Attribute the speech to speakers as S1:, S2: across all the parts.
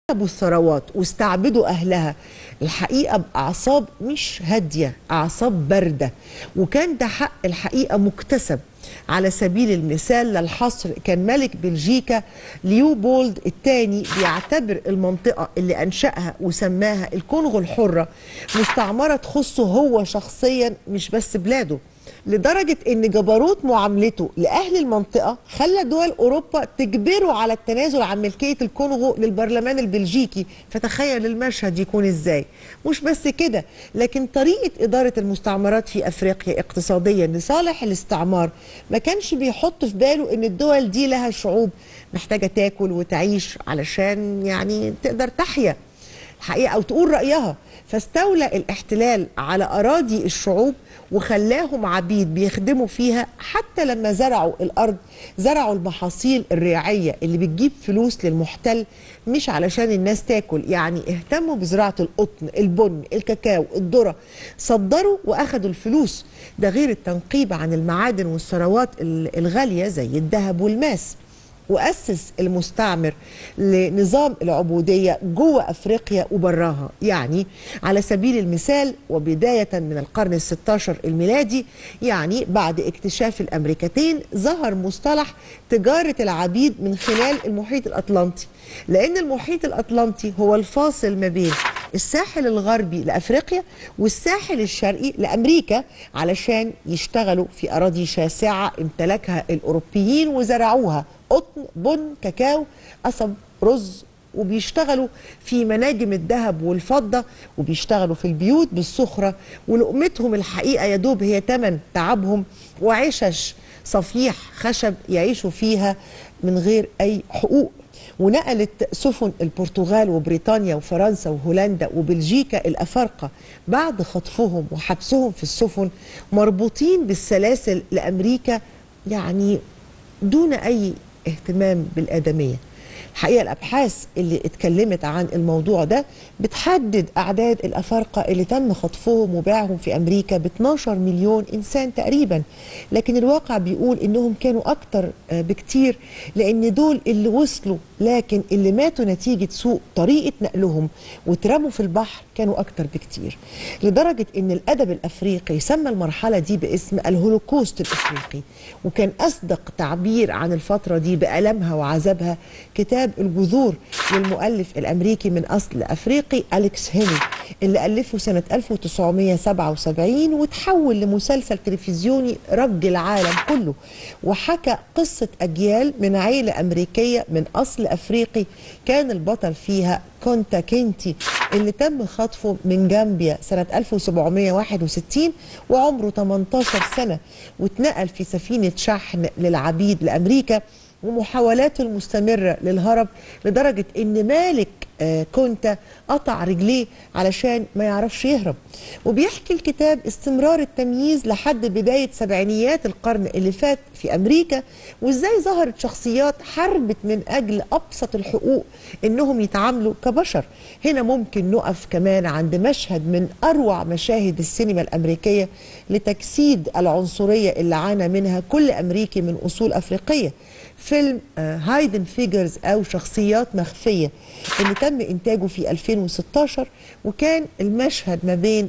S1: سحبوا الثروات واستعبدوا أهلها الحقيقة بأعصاب مش هادية أعصاب باردة وكان ده حق الحقيقة مكتسب على سبيل المثال للحصر كان ملك بلجيكا ليوبولد الثاني بيعتبر المنطقة اللي أنشأها وسماها الكونغو الحرة مستعمرة تخصه هو شخصيا مش بس بلاده لدرجة ان جبروت معاملته لأهل المنطقة خلى دول أوروبا تجبره على التنازل عن ملكية الكونغو للبرلمان البلجيكي فتخيل المشهد يكون ازاي مش بس كده لكن طريقة إدارة المستعمرات في أفريقيا اقتصاديا لصالح الاستعمار ما كانش بيحط في باله ان الدول دي لها شعوب محتاجة تاكل وتعيش علشان يعني تقدر تحيا حقيقة أو تقول رأيها فاستولى الاحتلال على أراضي الشعوب وخلاهم عبيد بيخدموا فيها حتى لما زرعوا الأرض زرعوا المحاصيل الريعية اللي بتجيب فلوس للمحتل مش علشان الناس تاكل يعني اهتموا بزراعة القطن البن الكاكاو الذرة صدروا وأخدوا الفلوس ده غير التنقيب عن المعادن والثروات الغالية زي الذهب والماس وأسس المستعمر لنظام العبودية جوه أفريقيا وبراها يعني على سبيل المثال وبداية من القرن الستاشر الميلادي يعني بعد اكتشاف الأمريكتين ظهر مصطلح تجارة العبيد من خلال المحيط الأطلنطي لأن المحيط الأطلنطي هو الفاصل ما بين الساحل الغربي لافريقيا والساحل الشرقي لامريكا علشان يشتغلوا في اراضي شاسعه امتلكها الاوروبيين وزرعوها قطن بن كاكاو قصب رز وبيشتغلوا في مناجم الذهب والفضة وبيشتغلوا في البيوت بالسخرة ولقمتهم الحقيقة يدوب هي تمن تعبهم وعشش صفيح خشب يعيشوا فيها من غير أي حقوق ونقلت سفن البرتغال وبريطانيا وفرنسا وهولندا وبلجيكا الأفارقة بعد خطفهم وحبسهم في السفن مربوطين بالسلاسل لأمريكا يعني دون أي اهتمام بالآدمية الحقيقة الأبحاث اللي اتكلمت عن الموضوع ده بتحدد أعداد الأفارقة اللي تم خطفهم وبيعهم في أمريكا ب 12 مليون إنسان تقريبا لكن الواقع بيقول إنهم كانوا أكتر بكتير لأن دول اللي وصلوا لكن اللي ماتوا نتيجة سوء طريقة نقلهم واترموا في البحر كانوا أكتر بكتير لدرجة إن الأدب الأفريقي سمى المرحلة دي باسم الهولوكوست الأفريقي وكان أصدق تعبير عن الفترة دي بألمها وعذابها كتاب الجذور للمؤلف الأمريكي من أصل أفريقي أليكس هيني اللي ألفه سنة 1977 وتحول لمسلسل تلفزيوني رج العالم كله وحكى قصة أجيال من عيلة أمريكية من أصل أفريقي كان البطل فيها كونتا كينتي اللي تم خطفه من جامبيا سنة 1761 وعمره 18 سنة واتنقل في سفينة شحن للعبيد لأمريكا ومحاولاته المستمرة للهرب لدرجة ان مالك آه كونتا قطع رجليه علشان ما يعرفش يهرب وبيحكي الكتاب استمرار التمييز لحد بداية سبعينيات القرن اللي فات في أمريكا وإزاي ظهرت شخصيات حربت من أجل أبسط الحقوق إنهم يتعاملوا كبشر هنا ممكن نقف كمان عند مشهد من أروع مشاهد السينما الأمريكية لتجسيد العنصرية اللي عانى منها كل أمريكي من أصول أفريقية فيلم هايدن فيجرز أو شخصيات مخفية اللي تم إنتاجه في 2016 وكان المشهد ما بين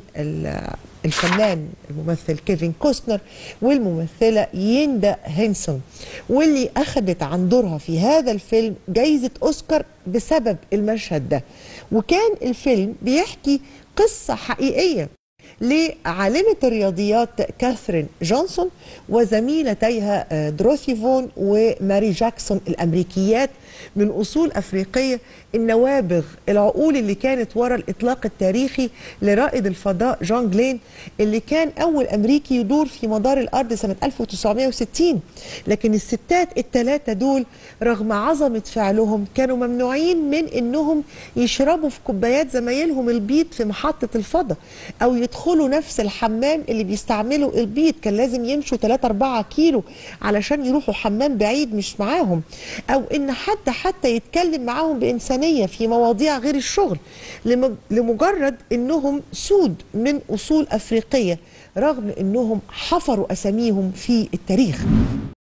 S1: الفنان الممثل كيفن كوستنر والممثلة يندا هينسون واللي أخذت عن دورها في هذا الفيلم جايزة أوسكار بسبب المشهد ده وكان الفيلم بيحكي قصة حقيقية لعالمة الرياضيات كاثرين جونسون وزميلتيها دروثي فون وماري جاكسون الأمريكيات من أصول أفريقية النوابغ العقول اللي كانت وراء الإطلاق التاريخي لرائد الفضاء جون جلين اللي كان أول أمريكي يدور في مدار الأرض سنة 1960 لكن الستات الثلاثة دول رغم عظمة فعلهم كانوا ممنوعين من أنهم يشربوا في كوبايات زمايلهم البيض في محطة الفضاء أو يدخلوا نفس الحمام اللي بيستعملوا البيض كان لازم يمشوا 3 4 كيلو علشان يروحوا حمام بعيد مش معاهم أو إن حد حتى يتكلم معاهم بإنسانية في مواضيع غير الشغل لمجرد أنهم سود من أصول أفريقية رغم أنهم حفروا أساميهم في التاريخ